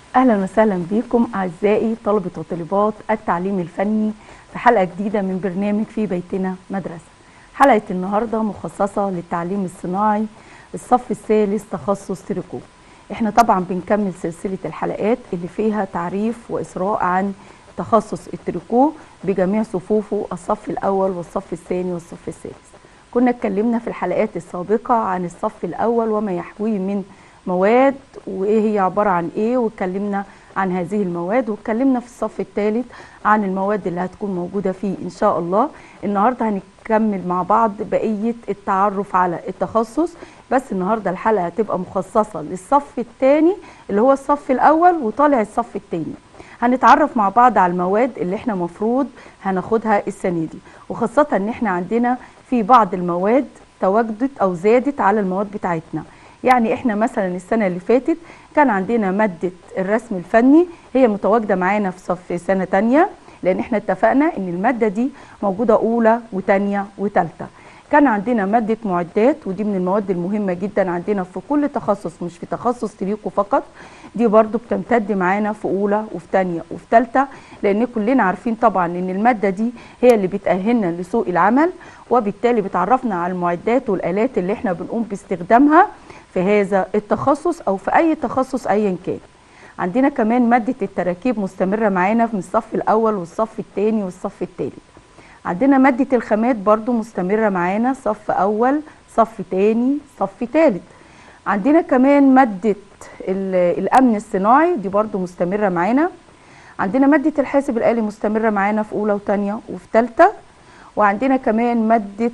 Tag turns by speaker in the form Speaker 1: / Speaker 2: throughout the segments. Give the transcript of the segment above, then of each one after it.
Speaker 1: اهلا وسهلا بكم اعزائي طلبه وطالبات التعليم الفني في حلقه جديده من برنامج في بيتنا مدرسه حلقه النهارده مخصصه للتعليم الصناعي الصف الثالث تخصص تريكو احنا طبعا بنكمل سلسله الحلقات اللي فيها تعريف واثراء عن تخصص التريكو بجميع صفوفه الصف الاول والصف الثاني والصف الثالث كنا اتكلمنا في الحلقات السابقه عن الصف الاول وما يحويه من مواد وايه هي عباره عن ايه واتكلمنا عن هذه المواد واتكلمنا في الصف الثالث عن المواد اللي هتكون موجوده فيه ان شاء الله النهارده هنكمل مع بعض بقيه التعرف على التخصص بس النهارده الحلقه هتبقى مخصصه للصف الثاني اللي هو الصف الاول وطالع الصف الثاني هنتعرف مع بعض على المواد اللي احنا مفروض هناخدها السنه دي وخاصه ان احنا عندنا في بعض المواد تواجدت او زادت على المواد بتاعتنا يعني احنا مثلا السنه اللي فاتت كان عندنا ماده الرسم الفني هي متواجده معانا في صف سنه تانية لان احنا اتفقنا ان الماده دي موجوده اولى وتانية وتالتة كان عندنا ماده معدات ودي من المواد المهمه جدا عندنا في كل تخصص مش في تخصص تريكو فقط دي برضو بتمتد معانا في اولى وفي تانية وفي تالتة لان كلنا عارفين طبعا ان الماده دي هي اللي بتاهلنا لسوق العمل وبالتالي بتعرفنا على المعدات والالات اللي احنا بنقوم باستخدامها في هذا التخصص او في اي تخصص ايا كان عندنا كمان ماده التراكيب مستمره معانا من الصف الاول والصف الثاني والصف الثالث عندنا ماده الخامات برضو مستمره معانا صف اول صف ثاني صف ثالث عندنا كمان ماده الامن الصناعي دي برضو مستمره معانا عندنا ماده الحاسب الالي مستمره معانا في اولى وثانيه وفي ثالثه وعندنا كمان مادة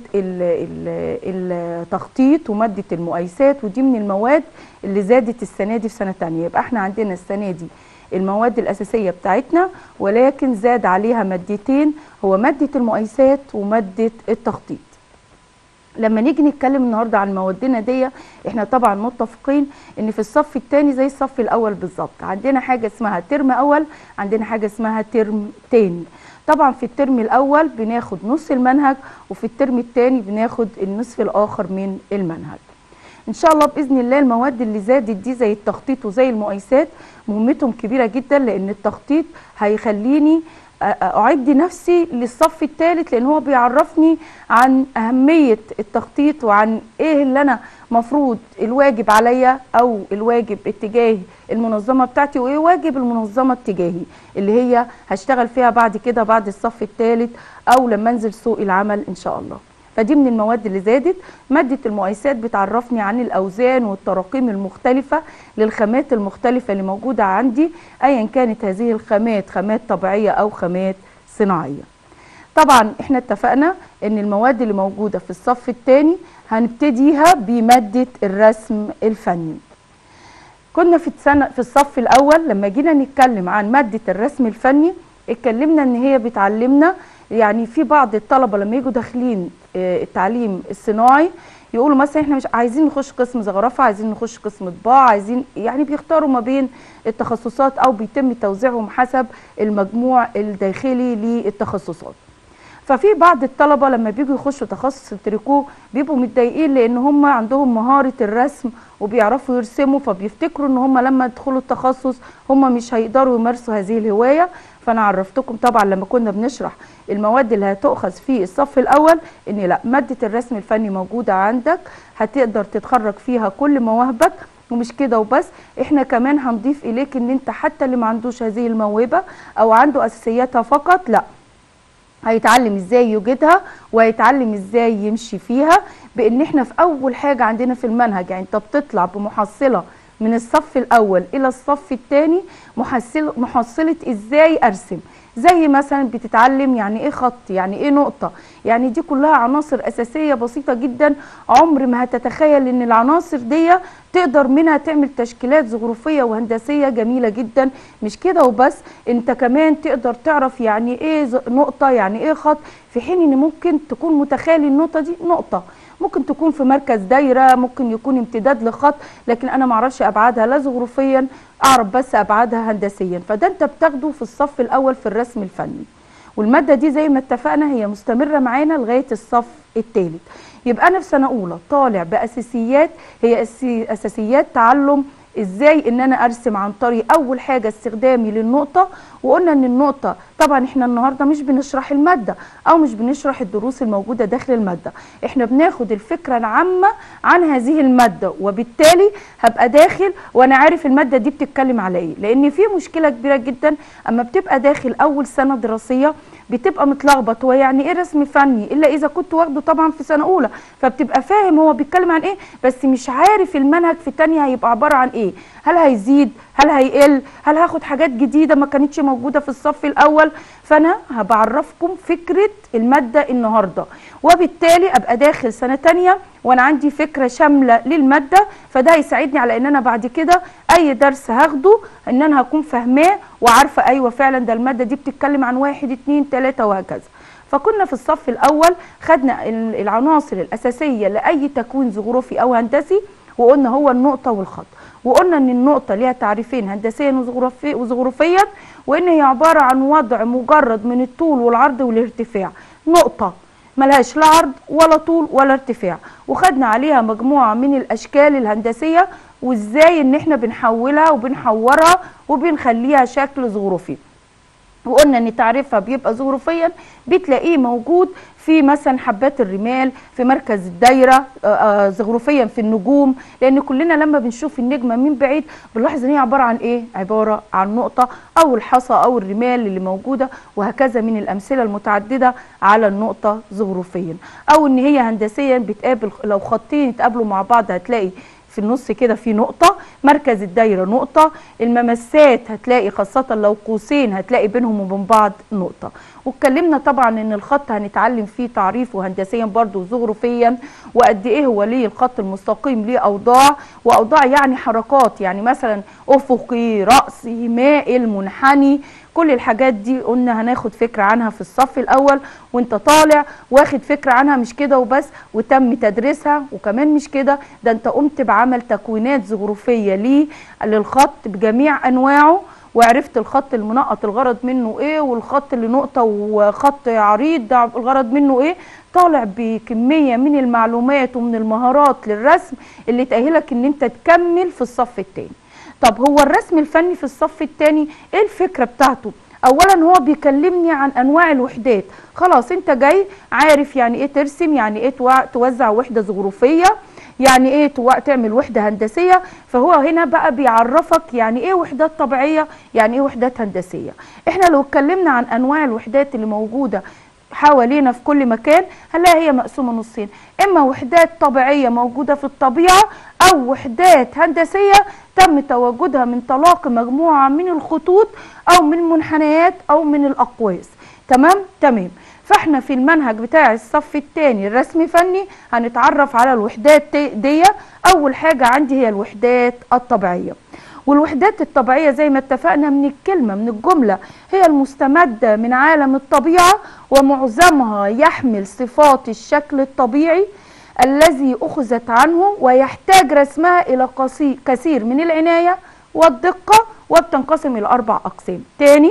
Speaker 1: التخطيط ومادة المقايسات ودي من المواد اللي زادت السنة دي في سنة تانية يبقى احنا عندنا السنة دي المواد الأساسية بتاعتنا ولكن زاد عليها مادتين هو مادة المقايسات ومادة التخطيط لما نيجي نتكلم النهارده عن موادنا دي احنا طبعا متفقين ان في الصف الثاني زي الصف الاول بالظبط عندنا حاجه اسمها ترم اول عندنا حاجه اسمها ترم تاني طبعا في الترم الاول بناخد نص المنهج وفي الترم الثاني بناخد النصف الاخر من المنهج ان شاء الله باذن الله المواد اللي زادت دي زي التخطيط وزي المقايسات مهمتهم كبيره جدا لان التخطيط هيخليني اعد نفسي للصف الثالث لان هو بيعرفني عن اهميه التخطيط وعن ايه اللي انا مفروض الواجب عليا او الواجب اتجاه المنظمه بتاعتي وايه واجب المنظمه اتجاهي اللي هي هشتغل فيها بعد كده بعد الصف الثالث او لما انزل سوق العمل ان شاء الله فدي من المواد اللي زادت مادة المقايسات بتعرفني عن الأوزان والتراقيم المختلفة للخامات المختلفة اللي موجودة عندي أيا كانت هذه الخامات خامات طبيعية أو خامات صناعية طبعا احنا اتفقنا ان المواد اللي موجودة في الصف الثاني هنبتديها بمادة الرسم الفني كنا في السنة في الصف الأول لما جينا نتكلم عن مادة الرسم الفني اتكلمنا ان هي بتعلمنا يعني في بعض الطلبه لما يجوا داخلين التعليم الصناعي يقولوا مثلا احنا مش عايزين نخش قسم زخرفه عايزين نخش قسم طباعه عايزين يعني بيختاروا ما بين التخصصات او بيتم توزيعهم حسب المجموع الداخلي للتخصصات ففي بعض الطلبه لما بيجوا يخشوا تخصص التريكو بيبقوا متضايقين لان هم عندهم مهاره الرسم وبيعرفوا يرسموا فبيفتكروا ان هم لما يدخلوا التخصص هم مش هيقدروا يمارسوا هذه الهوايه فانا عرفتكم طبعا لما كنا بنشرح المواد اللي هتؤخذ في الصف الاول ان لا ماده الرسم الفني موجوده عندك هتقدر تتخرج فيها كل مواهبك ومش كده وبس احنا كمان هنضيف اليك ان انت حتى اللي ما عندوش هذه الموهبه او عنده اساسياتها فقط لا هيتعلم ازاي يوجدها وهيتعلم ازاي يمشي فيها بان احنا في اول حاجه عندنا في المنهج يعني انت بتطلع بمحصله من الصف الاول الى الصف الثاني محصل محصله ازاي ارسم زي مثلا بتتعلم يعني ايه خط يعني ايه نقطه يعني دي كلها عناصر اساسيه بسيطه جدا عمر ما هتتخيل ان العناصر دي تقدر منها تعمل تشكيلات زخرفيه وهندسيه جميله جدا مش كده وبس انت كمان تقدر تعرف يعني ايه نقطه يعني ايه خط في حين ان ممكن تكون متخيل النقطه دي نقطه ممكن تكون في مركز دايره ممكن يكون امتداد لخط لكن انا ما اعرفش ابعادها لا زخرفيا اعرف بس ابعادها هندسيا فده انت بتاخده في الصف الاول في الرسم الفني والماده دي زي ما اتفقنا هي مستمره معانا لغايه الصف الثالث يبقى انا في سنه اولى طالع باساسيات هي اساسيات تعلم ازاي ان انا ارسم عن طريق اول حاجه استخدامي للنقطه وقلنا ان النقطه طبعا احنا النهارده مش بنشرح الماده او مش بنشرح الدروس الموجوده داخل الماده احنا بناخد الفكره العامه عن هذه الماده وبالتالي هبقى داخل وانا عارف الماده دي بتتكلم على ايه لان في مشكله كبيره جدا اما بتبقى داخل اول سنه دراسيه بتبقى متلخبط هو يعني ايه رسم فني الا اذا كنت واخده طبعا في سنه اولى فبتبقى فاهم هو بيتكلم عن ايه بس مش عارف المنهج في تانية هيبقى عباره عن ايه هل هيزيد هل هيقل هل هاخد حاجات جديده ما كانتش موجوده في الصف الاول فانا هبعرفكم فكره الماده النهارده وبالتالي ابقى داخل سنه تانية وانا عندي فكره شامله للماده فده هيساعدني على ان انا بعد كده اي درس هاخده ان انا هكون فاهماه وعارفه ايوه فعلا ده الماده دي بتتكلم عن واحد اتنين تلاته وهكذا فكنا في الصف الاول خدنا العناصر الاساسيه لاي تكوين زخرفي او هندسي وقلنا هو النقطه والخط وقلنا ان النقطه ليها تعريفين هندسيا وزخرفي وزخرفيا وان هي عباره عن وضع مجرد من الطول والعرض والارتفاع نقطه ملهاش لا عرض ولا طول ولا ارتفاع وخدنا عليها مجموعه من الاشكال الهندسيه وازاي ان احنا بنحولها وبنحورها وبنخليها شكل زخرفي وقلنا ان تعريفها بيبقى زخرفيا بتلاقيه موجود في مثلا حبات الرمال في مركز الدايره زخرفيا في النجوم لان كلنا لما بنشوف النجمه من بعيد بنلاحظ ان هي عباره عن ايه عباره عن نقطه او الحصى او الرمال اللي موجوده وهكذا من الامثله المتعدده على النقطه زخرفيا او ان هي هندسيا بتقابل لو خطين يتقابلوا مع بعض هتلاقي في النص كده في نقطة مركز الدايرة نقطة الممسات هتلاقي خاصة لو قوسين هتلاقي بينهم وبين بعض نقطة واتكلمنا طبعا ان الخط هنتعلم فيه تعريفه هندسيا برضو زخرفيا وقد ايه هو ليه الخط المستقيم ليه اوضاع واوضاع يعني حركات يعني مثلا افقي رأسي مائل منحني كل الحاجات دي قلنا هناخد فكرة عنها في الصف الأول وانت طالع واخد فكرة عنها مش كده وبس وتم تدريسها وكمان مش كده ده انت قمت بعمل تكوينات زخرفية ليه للخط بجميع أنواعه وعرفت الخط المنقط الغرض منه ايه والخط اللي نقطة وخط عريض ده الغرض منه ايه طالع بكمية من المعلومات ومن المهارات للرسم اللي تأهلك ان انت تكمل في الصف التاني طب هو الرسم الفني في الصف الثاني ايه الفكره بتاعته اولا هو بيكلمني عن انواع الوحدات خلاص انت جاي عارف يعني ايه ترسم يعني ايه توزع وحده زخرفيه يعني ايه تعمل وحده هندسيه فهو هنا بقى بيعرفك يعني ايه وحدات طبيعيه يعني ايه وحدات هندسيه احنا لو اتكلمنا عن انواع الوحدات اللي موجوده حوالينا في كل مكان هنلاقي هي مقسومه نصين اما وحدات طبيعيه موجوده في الطبيعه او وحدات هندسيه تم تواجدها من طلاق مجموعه من الخطوط او من منحنيات او من الاقواس تمام تمام فاحنا في المنهج بتاع الصف الثاني الرسم فني هنتعرف على الوحدات دي اول حاجه عندي هي الوحدات الطبيعيه والوحدات الطبيعية زي ما اتفقنا من الكلمة من الجملة هي المستمدة من عالم الطبيعة ومعظمها يحمل صفات الشكل الطبيعي الذي أخذت عنه ويحتاج رسمها إلى كثير من العناية والدقة وبتنقسم إلى أربع أقسام تاني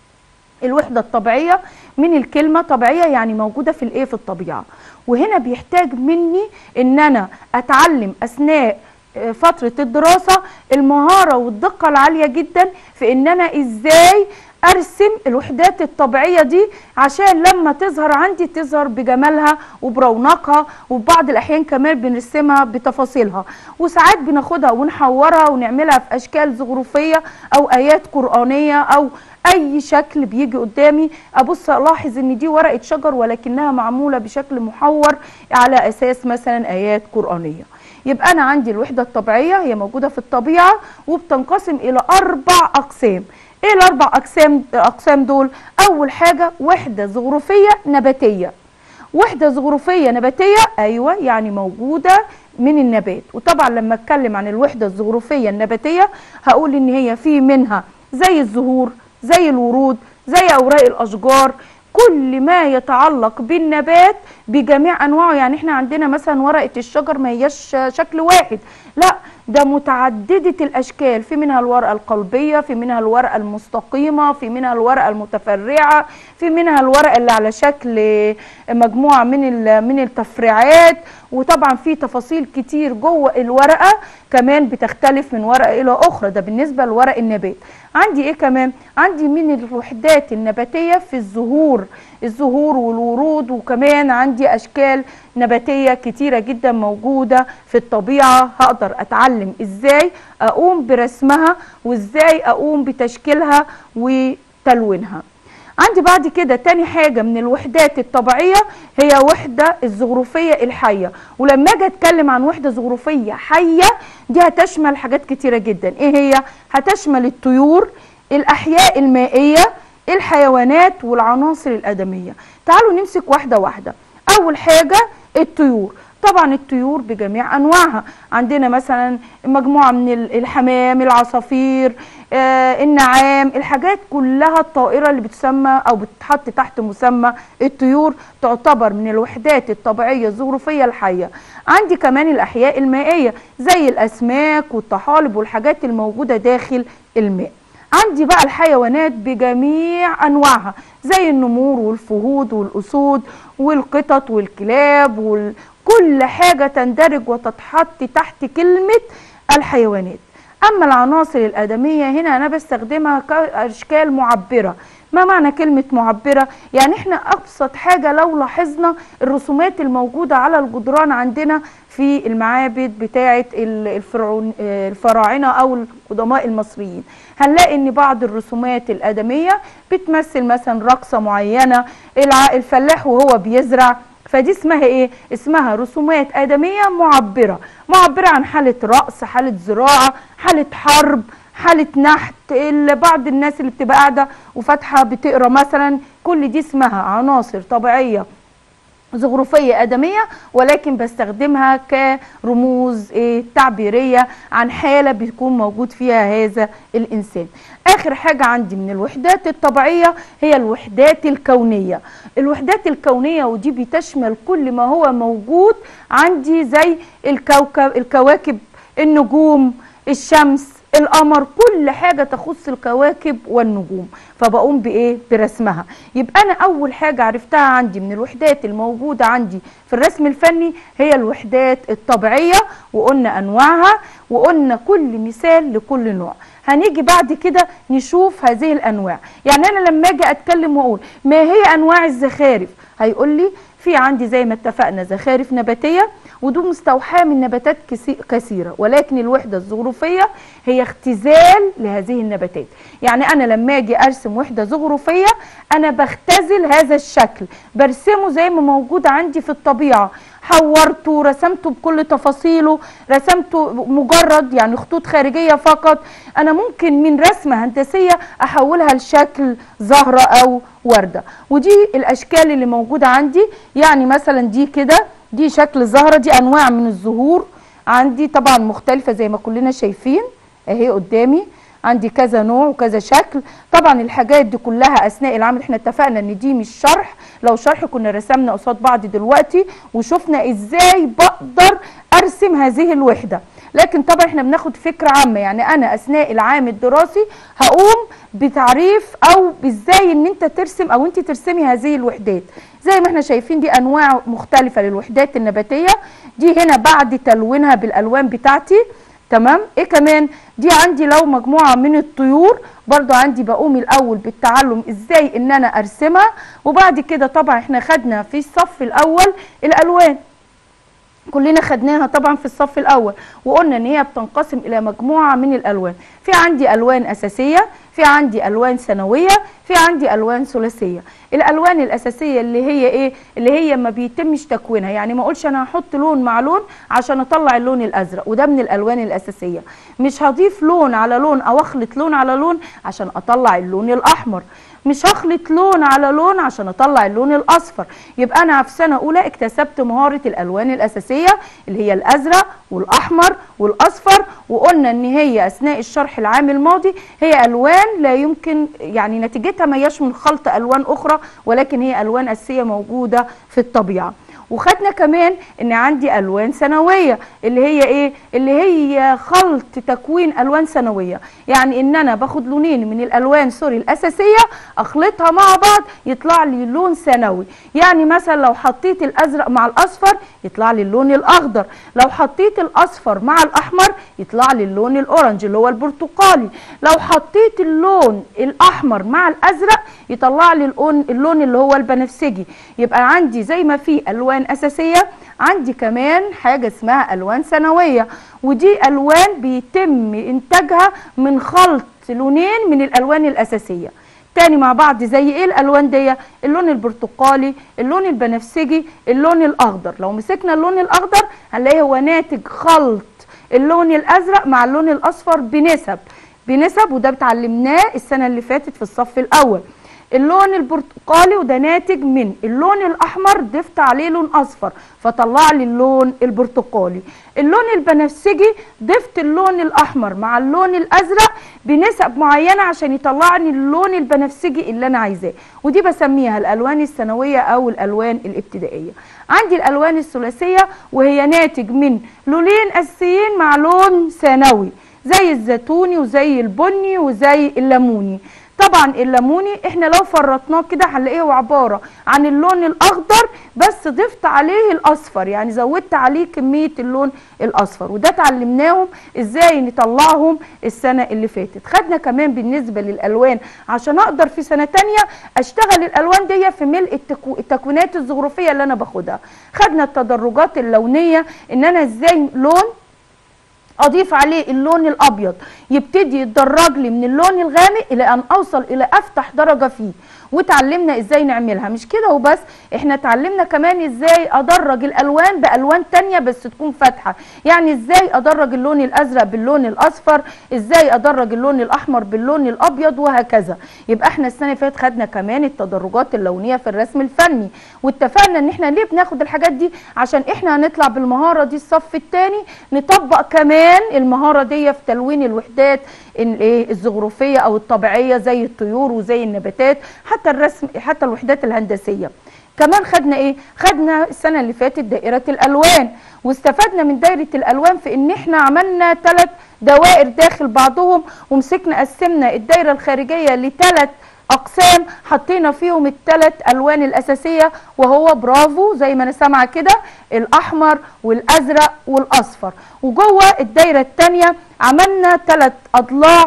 Speaker 1: الوحدة الطبيعية من الكلمة طبيعية يعني موجودة في الإيه في الطبيعة وهنا بيحتاج مني إن أنا أتعلم أثناء فترة الدراسة المهارة والدقة العالية جدا في ان انا ازاي ارسم الوحدات الطبيعية دي عشان لما تظهر عندي تظهر بجمالها وبرونقها وبعض الاحيان كمان بنرسمها بتفاصيلها وساعات بناخدها ونحورها ونعملها في اشكال زخرفية او ايات قرآنية او اي شكل بيجي قدامي ابص الاحظ ان دي ورقة شجر ولكنها معمولة بشكل محور على اساس مثلا ايات قرآنية يبقى انا عندي الوحده الطبيعيه هي موجوده في الطبيعه وبتنقسم الى اربع اقسام ايه الاربع اقسام اقسام دول اول حاجه وحده زخرفيه نباتيه وحده زخرفيه نباتيه ايوه يعني موجوده من النبات وطبعا لما اتكلم عن الوحده الزخرفيه النباتيه هقول ان هي في منها زي الزهور زي الورود زي اوراق الاشجار كل ما يتعلق بالنبات بجميع انواعه يعني احنا عندنا مثلا ورقه الشجر ما هياش شكل واحد لا ده متعددة الأشكال في منها الورقة القلبية في منها الورقة المستقيمة في منها الورقة المتفرعة في منها الورقة اللي على شكل مجموعة من ال- من التفريعات وطبعا في تفاصيل كتير جوه الورقة كمان بتختلف من ورقة إلى أخرى ده بالنسبة لورق النبات عندي إيه كمان عندي من الوحدات النباتية في الزهور الزهور والورود وكمان عندي أشكال نباتية كتيرة جدا موجودة في الطبيعة هقدر أتعلم إزاي أقوم برسمها وإزاي أقوم بتشكيلها وتلوينها عندي بعد كده تاني حاجة من الوحدات الطبيعية هي وحدة الزخرفية الحية ولما اجي اتكلم عن وحدة زخرفية حية دي هتشمل حاجات كتيرة جدا ايه هي هتشمل الطيور الاحياء المائية الحيوانات والعناصر الادمية تعالوا نمسك واحدة واحدة اول حاجة الطيور طبعا الطيور بجميع انواعها عندنا مثلا مجموعه من ال- الحمام العصافير آه النعام الحاجات كلها الطائره اللي بتسمى او بتتحط تحت مسمى الطيور تعتبر من الوحدات الطبيعيه الزخرفيه الحيه عندي كمان الاحياء المائيه زي الاسماك والطحالب والحاجات الموجوده داخل الماء عندي بقى الحيوانات بجميع انواعها زي النمور والفهود والاسود والقطط والكلاب وال... كل حاجه تندرج وتتحط تحت كلمه الحيوانات اما العناصر الادميه هنا انا بستخدمها كاشكال معبره ما معنى كلمة معبرة؟ يعني احنا أبسط حاجة لو لاحظنا الرسومات الموجودة على الجدران عندنا في المعابد بتاعة ال- الفرعون آه، الفراعنة أو القدماء المصريين هنلاقي ان بعض الرسومات الآدمية بتمثل مثلا رقصة معينة الع- الفلاح وهو بيزرع فدي اسمها ايه اسمها رسومات آدمية معبرة معبرة عن حالة رقص حالة زراعة حالة حرب حالة نحت ال- بعض الناس اللي بتبقى قاعدة وفاتحة بتقرا مثلا كل دي اسمها عناصر طبيعية زخرفية آدمية ولكن بستخدمها كرموز إيه تعبيرية عن حالة بيكون موجود فيها هذا الإنسان آخر حاجة عندي من الوحدات الطبيعية هي الوحدات الكونية الوحدات الكونية ودي بتشمل كل ما هو موجود عندي زي الكوكب الكواكب النجوم الشمس القمر كل حاجة تخص الكواكب والنجوم فبقوم بإيه برسمها يبقى أنا أول حاجة عرفتها عندي من الوحدات الموجودة عندي في الرسم الفني هي الوحدات الطبيعية وقلنا أنواعها وقلنا كل مثال لكل نوع هنيجي بعد كده نشوف هذه الأنواع يعني أنا لما أجي أتكلم وأقول ما هي أنواع الزخارف هيقول لي في عندي زي ما اتفقنا زخارف نباتية ودول مستوحاة من نباتات كسي- كثيرة ولكن الوحدة الزخرفية هي اختزال لهذه النباتات يعني أنا لما أجي أرسم وحدة زخرفية أنا بختزل هذا الشكل برسمه زي ما موجود عندي في الطبيعة حورته رسمته بكل تفاصيله رسمته مجرد يعني خطوط خارجية فقط أنا ممكن من رسمة هندسية أحولها لشكل زهرة أو وردة ودي الأشكال اللي موجودة عندي يعني مثلا دي كده دي شكل زهرة دي أنواع من الزهور عندي طبعا مختلفة زي ما كلنا شايفين اهي قدامي عندي كذا نوع وكذا شكل طبعا الحاجات دي كلها اثناء العمل احنا اتفقنا ان دي مش شرح لو شرح كنا رسمنا قصاد بعض دلوقتي وشفنا ازاي بقدر ارسم هذه الوحده لكن طبعا احنا بناخد فكره عامه يعني انا اثناء العام الدراسي هقوم بتعريف او ازاي ان انت ترسم او انت ترسمي هذه الوحدات زي ما احنا شايفين دي انواع مختلفه للوحدات النباتيه دي هنا بعد تلوينها بالالوان بتاعتي تمام ايه كمان دي عندي لو مجموعه من الطيور برضو عندي بقوم الاول بالتعلم ازاي ان انا ارسمها وبعد كده طبعا احنا خدنا في الصف الاول الالوان كلنا خدناها طبعا في الصف الاول وقلنا ان هي بتنقسم الى مجموعه من الالوان في عندي الوان اساسيه في عندي الوان ثانويه في عندي الوان ثلاثيه الالوان الاساسيه اللي هي ايه اللي هي ما بيتمش تكوينها يعني ما اقولش انا هحط لون مع لون عشان اطلع اللون الازرق وده من الالوان الاساسيه مش هضيف لون على لون او اخلط لون على لون عشان اطلع اللون الاحمر مش هخلط لون على لون عشان اطلع اللون الاصفر يبقى انا في سنه اولى اكتسبت مهاره الالوان الاساسيه اللي هي الازرق والاحمر والاصفر وقلنا ان هي اثناء الشرح العام الماضي هي الوان لا يمكن يعني نتيجتها ما هياش من خلط الوان اخرى ولكن هي الوان اساسيه موجوده في الطبيعه وخدنا كمان ان عندي الوان سنويه اللي هي ايه اللي هي خلط تكوين الوان سنويه يعني ان انا باخد لونين من الالوان سوري الاساسيه اخلطها مع بعض يطلع لي لون سنوي يعني مثلا لو حطيت الازرق مع الاصفر يطلع لي اللون الاخضر لو حطيت الاصفر مع الاحمر يطلع لي اللون الاورنج اللي هو البرتقالي لو حطيت اللون الاحمر مع الازرق يطلع لي اللون اللون اللي هو البنفسجي يبقى عندي زي ما في الوان اساسيه عندي كمان حاجه اسمها الوان سنويه ودي الوان بيتم انتاجها من خلط لونين من الالوان الاساسيه تاني مع بعض زي ايه الالوان دي اللون البرتقالي اللون البنفسجي اللون الاخضر لو مسكنا اللون الاخضر هنلاقي هو ناتج خلط اللون الازرق مع اللون الاصفر بنسب بنسب وده اتعلمناه السنه اللي فاتت في الصف الاول اللون البرتقالي وده ناتج من اللون الاحمر ضفت عليه لون اصفر فطلع لي اللون البرتقالي اللون البنفسجي ضفت اللون الاحمر مع اللون الازرق بنسب معينه عشان يطلع لي اللون البنفسجي اللي انا عايزاه ودي بسميها الالوان الثانويه او الالوان الابتدائيه عندي الالوان الثلاثيه وهي ناتج من لونين اساسيين مع لون ثانوي زي الزيتوني وزي البني وزي الليموني طبعا الليموني احنا لو فرطناه كده هنلاقيه هو عباره عن اللون الاخضر بس ضفت عليه الاصفر يعني زودت عليه كميه اللون الاصفر وده اتعلمناهم ازاي نطلعهم السنه اللي فاتت خدنا كمان بالنسبه للالوان عشان اقدر في سنه تانية اشتغل الالوان دي في ملء التكو... التكوينات الزخرفيه اللي انا باخدها خدنا التدرجات اللونيه ان انا ازاي لون اضيف عليه اللون الابيض يبتدي يتدرج لي من اللون الغامق الى ان اوصل الى افتح درجه فيه وتعلمنا ازاي نعملها مش كده وبس احنا اتعلمنا كمان ازاي ادرج الالوان بالوان تانية بس تكون فاتحه يعني ازاي ادرج اللون الازرق باللون الاصفر ازاي ادرج اللون الاحمر باللون الابيض وهكذا يبقى احنا السنه اللي فاتت خدنا كمان التدرجات اللونيه في الرسم الفني واتفقنا ان احنا ليه بناخد الحاجات دي عشان احنا هنطلع بالمهاره دي الصف الثاني نطبق كمان المهاره دي في تلوين الوحدات الايه الزخرفيه او الطبيعيه زي الطيور وزي النباتات حتى الرسم حتى الوحدات الهندسيه كمان خدنا ايه خدنا السنه اللي فاتت دائره الالوان واستفدنا من دايره الالوان في ان احنا عملنا ثلاث دوائر داخل بعضهم ومسكنا قسمنا الدايره الخارجيه لثلاث اقسام حطينا فيهم الثلاث الوان الاساسيه وهو برافو زي ما انا سامعه كده الاحمر والازرق والاصفر وجوه الدايره الثانيه عملنا ثلاث اضلاع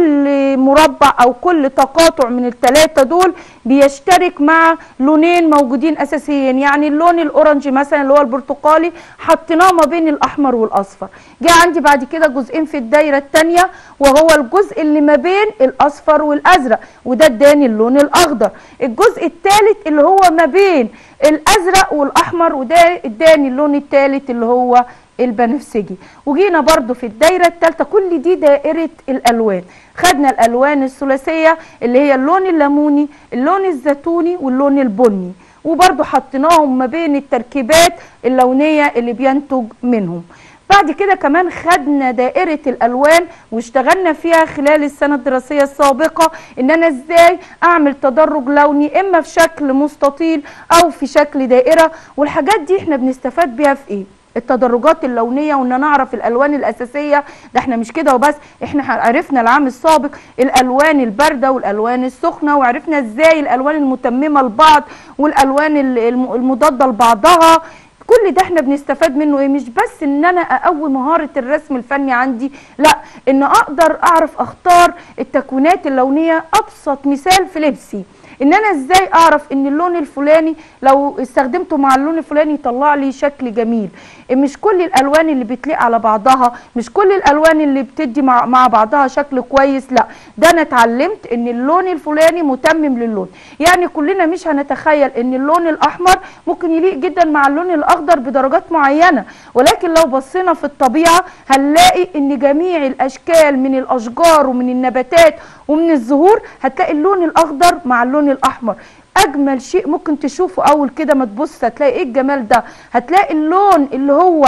Speaker 1: كل مربع او كل تقاطع من الثلاثه دول بيشترك مع لونين موجودين اساسيين يعني اللون الاورنج مثلا اللي هو البرتقالي حطيناه ما بين الاحمر والاصفر جه عندي بعد كده جزئين في الدايره الثانيه وهو الجزء اللي ما بين الاصفر والازرق وده اداني اللون الاخضر الجزء الثالث اللي هو ما بين الازرق والاحمر وده اداني اللون الثالث اللي هو البنفسجي وجينا برضو في الدايره الثالثه كل دي دائره الالوان خدنا الالوان الثلاثيه اللي هي اللون الليموني اللون الزيتوني واللون البني وبرضو حطيناهم ما بين التركيبات اللونيه اللي بينتج منهم بعد كده كمان خدنا دائرة الألوان واشتغلنا فيها خلال السنة الدراسية السابقة إن أنا إزاي أعمل تدرج لوني إما في شكل مستطيل أو في شكل دائرة والحاجات دي إحنا بنستفاد بيها في إيه؟ التدرجات اللونيه وان نعرف الالوان الاساسيه ده احنا مش كده وبس احنا عرفنا العام السابق الالوان البارده والالوان السخنه وعرفنا ازاي الالوان المتممه لبعض والالوان المضاده لبعضها كل ده احنا بنستفاد منه ايه مش بس ان انا اقوي مهاره الرسم الفني عندي لا ان اقدر اعرف اختار التكوينات اللونيه ابسط مثال في لبسي ان انا ازاي اعرف ان اللون الفلاني لو استخدمته مع اللون الفلاني يطلع لي شكل جميل مش كل الالوان اللي بتليق على بعضها مش كل الالوان اللي بتدي مع, مع بعضها شكل كويس لا ده انا اتعلمت ان اللون الفلاني متمم للون يعني كلنا مش هنتخيل ان اللون الاحمر ممكن يليق جدا مع اللون الاخضر بدرجات معينه ولكن لو بصينا في الطبيعه هنلاقي ان جميع الاشكال من الاشجار ومن النباتات ومن الزهور هتلاقي اللون الاخضر مع اللون الاحمر اجمل شيء ممكن تشوفه اول كده ما تبص هتلاقي ايه الجمال ده هتلاقي اللون اللي هو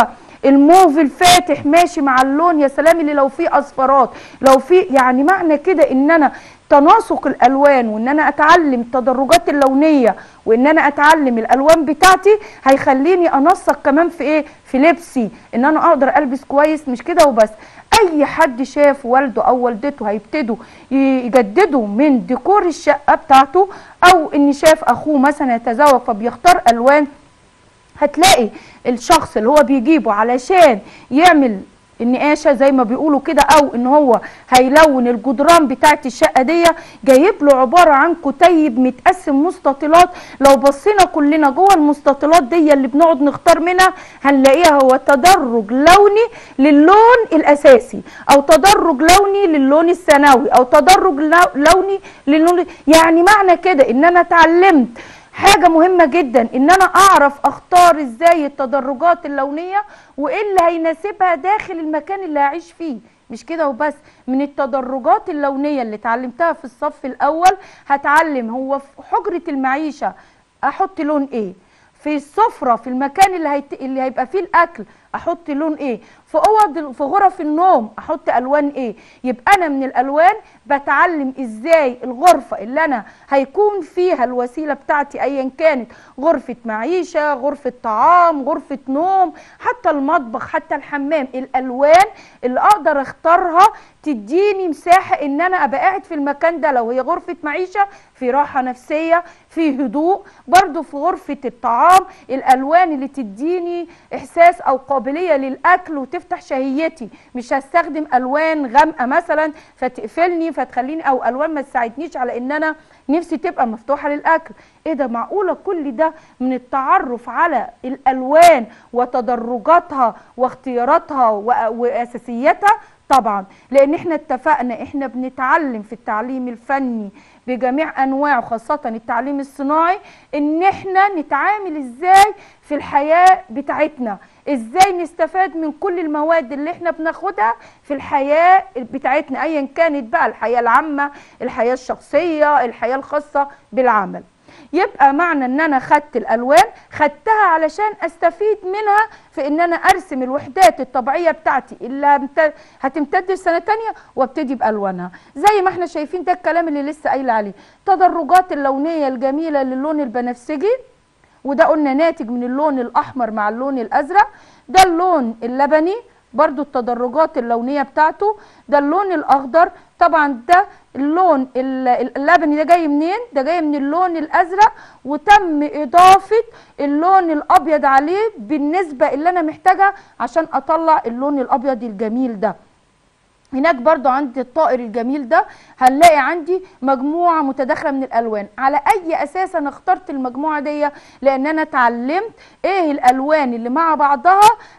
Speaker 1: الموف الفاتح ماشي مع اللون يا سلام اللي لو فيه اصفرات لو فيه يعني معنى كده ان انا تناسق الالوان وان انا اتعلم التدرجات اللونيه وان انا اتعلم الالوان بتاعتي هيخليني انسق كمان في ايه في لبسي ان انا اقدر البس كويس مش كده وبس اي حد شاف والده او والدته هيبتدوا يجددوا من ديكور الشقه بتاعته او ان شاف اخوه مثلا يتزوج فبيختار الوان هتلاقي الشخص اللي هو بيجيبه علشان يعمل النقاشه زي ما بيقولوا كده او ان هو هيلون الجدران بتاعت الشقه دي جايب له عباره عن كتيب متقسم مستطيلات لو بصينا كلنا جوه المستطيلات دي اللي بنقعد نختار منها هنلاقيها هو تدرج لوني للون الاساسي او تدرج لوني للون الثانوي او تدرج لوني للون يعني معنى كده ان انا اتعلمت حاجه مهمه جدا ان انا اعرف اختار ازاي التدرجات اللونيه وايه اللي هيناسبها داخل المكان اللي هعيش فيه مش كده وبس من التدرجات اللونيه اللي اتعلمتها في الصف الاول هتعلم هو في حجره المعيشه احط لون ايه في السفره في المكان اللي هيت... اللي هيبقى فيه الاكل احط لون ايه في اوض في غرف النوم احط الوان ايه يبقى انا من الالوان بتعلم ازاي الغرفه اللي انا هيكون فيها الوسيله بتاعتي ايا كانت غرفه معيشه غرفه طعام غرفه نوم حتى المطبخ حتى الحمام الالوان اللي اقدر اختارها تديني مساحه ان انا ابقى قاعد في المكان ده لو هي غرفه معيشه في راحه نفسيه في هدوء برضو في غرفه الطعام الالوان اللي تديني احساس او قابليه للاكل وتفتح شهيتي مش هستخدم الوان غامقه مثلا فتقفلني فتخليني او الوان ما تساعدنيش على ان انا نفسي تبقى مفتوحه للاكل ايه ده معقوله كل ده من التعرف على الالوان وتدرجاتها واختياراتها واساسياتها طبعا لان احنا اتفقنا احنا بنتعلم في التعليم الفني بجميع انواعه خاصه التعليم الصناعي ان احنا نتعامل ازاي في الحياه بتاعتنا ازاي نستفاد من كل المواد اللي احنا بناخدها في الحياه بتاعتنا ايا كانت بقى الحياه العامه الحياه الشخصيه الحياه الخاصه بالعمل يبقى معنى ان انا خدت الالوان خدتها علشان استفيد منها في ان انا ارسم الوحدات الطبيعيه بتاعتي اللي هتمتد لسنه تانية وابتدي بالوانها زي ما احنا شايفين ده الكلام اللي لسه قايله عليه تدرجات اللونيه الجميله للون البنفسجي وده قلنا ناتج من اللون الاحمر مع اللون الازرق ده اللون اللبني برضو التدرجات اللونية بتاعته ده اللون الأخضر طبعا ده اللون اللبني ده جاي منين ده جاي من اللون الأزرق وتم إضافة اللون الأبيض عليه بالنسبة اللي أنا محتاجها عشان أطلع اللون الأبيض الجميل ده هناك برضو عند الطائر الجميل ده هنلاقي عندي مجموعة متداخلة من الألوان على أي أساس أنا اخترت المجموعة دي لأن أنا اتعلمت إيه الألوان اللي مع بعضها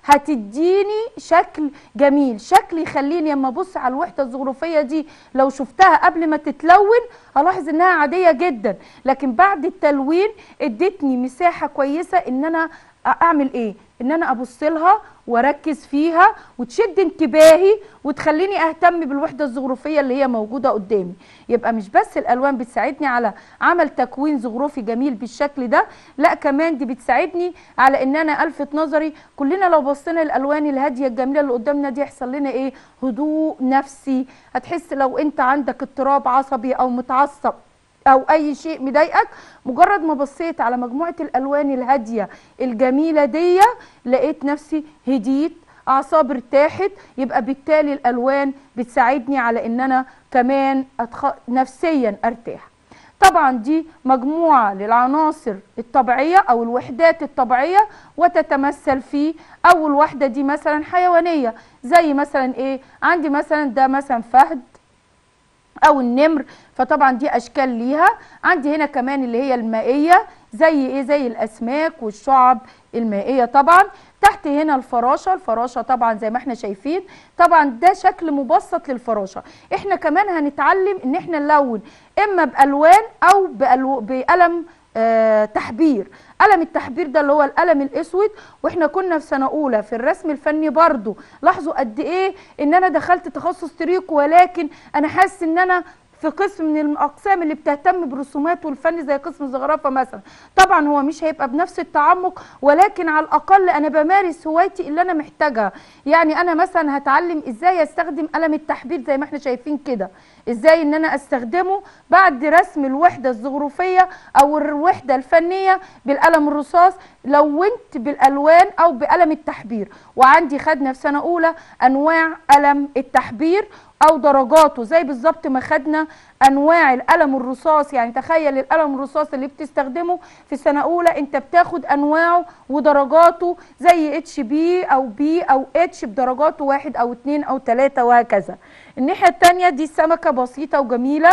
Speaker 1: هتديني شكل جميل شكل يخليني لما أبص على الوحدة الزخرفية دي لو شفتها قبل ما تتلون هلاحظ إنها عادية جدا لكن بعد التلوين ادتني مساحة كويسة إن أنا أعمل إيه ان انا ابص لها واركز فيها وتشد انتباهي وتخليني اهتم بالوحده الزخرفيه اللي هي موجوده قدامي يبقى مش بس الالوان بتساعدني على عمل تكوين زخرفي جميل بالشكل ده لا كمان دي بتساعدني على ان انا الفت نظري كلنا لو بصينا الالوان الهاديه الجميله اللي قدامنا دي يحصل لنا ايه هدوء نفسي هتحس لو انت عندك اضطراب عصبي او متعصب او اي شيء مضايقك مجرد ما بصيت على مجموعه الالوان الهاديه الجميله دي لقيت نفسي هديت اعصاب ارتاحت يبقى بالتالي الالوان بتساعدني على ان انا كمان أتخ... نفسيا ارتاح طبعا دي مجموعه للعناصر الطبيعيه او الوحدات الطبيعيه وتتمثل في اول واحده دي مثلا حيوانيه زي مثلا ايه عندي مثلا ده مثلا فهد او النمر فطبعا دي اشكال ليها عندي هنا كمان اللي هي المائيه زي ايه زي الاسماك والشعب المائيه طبعا تحت هنا الفراشه الفراشه طبعا زي ما احنا شايفين طبعا ده شكل مبسط للفراشه احنا كمان هنتعلم ان احنا نلون اما بالوان او بألو بقلم آه تحبير قلم التحبير ده اللي هو القلم الاسود واحنا كنا في سنه اولى في الرسم الفني برضو لاحظوا قد ايه ان انا دخلت تخصص تريكو ولكن انا حاسس ان انا في قسم من الاقسام اللي بتهتم بالرسومات والفن زي قسم الزخرفه مثلا طبعا هو مش هيبقى بنفس التعمق ولكن على الاقل انا بمارس هوايتي اللي انا محتاجها يعني انا مثلا هتعلم ازاي استخدم قلم التحبير زي ما احنا شايفين كده ازاي ان انا استخدمه بعد رسم الوحده الزخرفيه او الوحده الفنيه بالقلم الرصاص لونت بالالوان او بقلم التحبير وعندي خدنا في سنه اولى انواع قلم التحبير او درجاته زي بالظبط ما خدنا انواع القلم الرصاص يعني تخيل القلم الرصاص اللي بتستخدمه في سنه اولى انت بتاخد انواعه ودرجاته زي اتش بي او بي او اتش بدرجاته واحد او اتنين او تلاته وهكذا الناحيه التانيه دي سمكه بسيطه وجميله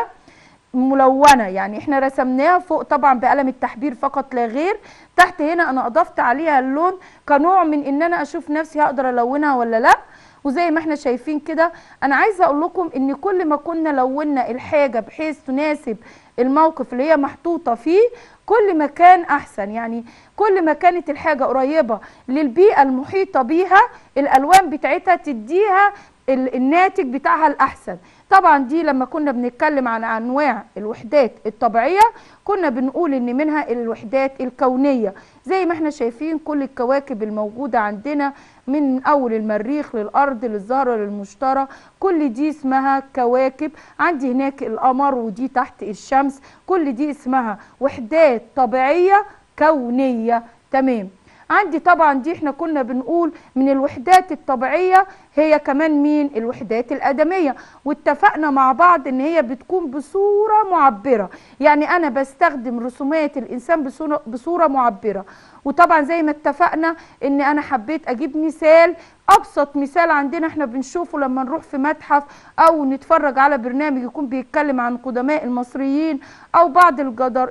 Speaker 1: ملونه يعني احنا رسمناها فوق طبعا بقلم التحبير فقط لا غير تحت هنا انا اضفت عليها اللون كنوع من ان انا اشوف نفسي هقدر الونها ولا لا وزي ما احنا شايفين كده انا عايزه اقول لكم ان كل ما كنا لونا الحاجه بحيث تناسب الموقف اللي هي محطوطه فيه كل ما كان احسن يعني كل ما كانت الحاجه قريبه للبيئه المحيطه بيها الالوان بتاعتها تديها الناتج بتاعها الاحسن طبعا دي لما كنا بنتكلم عن انواع الوحدات الطبيعيه كنا بنقول ان منها الوحدات الكونيه زي ما احنا شايفين كل الكواكب الموجوده عندنا من اول المريخ للارض للزهره للمشتري كل دي اسمها كواكب عندي هناك القمر ودي تحت الشمس كل دي اسمها وحدات طبيعيه كونيه تمام عندي طبعا دي احنا كنا بنقول من الوحدات الطبيعيه هي كمان مين الوحدات الادميه واتفقنا مع بعض ان هي بتكون بصوره معبره يعني انا بستخدم رسومات الانسان بصوره, بصورة معبره وطبعا زي ما اتفقنا ان انا حبيت اجيب مثال ابسط مثال عندنا احنا بنشوفه لما نروح في متحف او نتفرج على برنامج يكون بيتكلم عن قدماء المصريين او بعض الجدر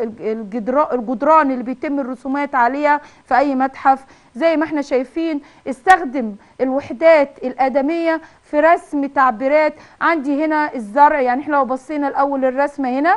Speaker 1: الجدران اللي بيتم الرسومات عليها في اي متحف زي ما احنا شايفين استخدم الوحدات الادميه في رسم تعبيرات عندي هنا الزرع يعني احنا لو بصينا الاول الرسمه هنا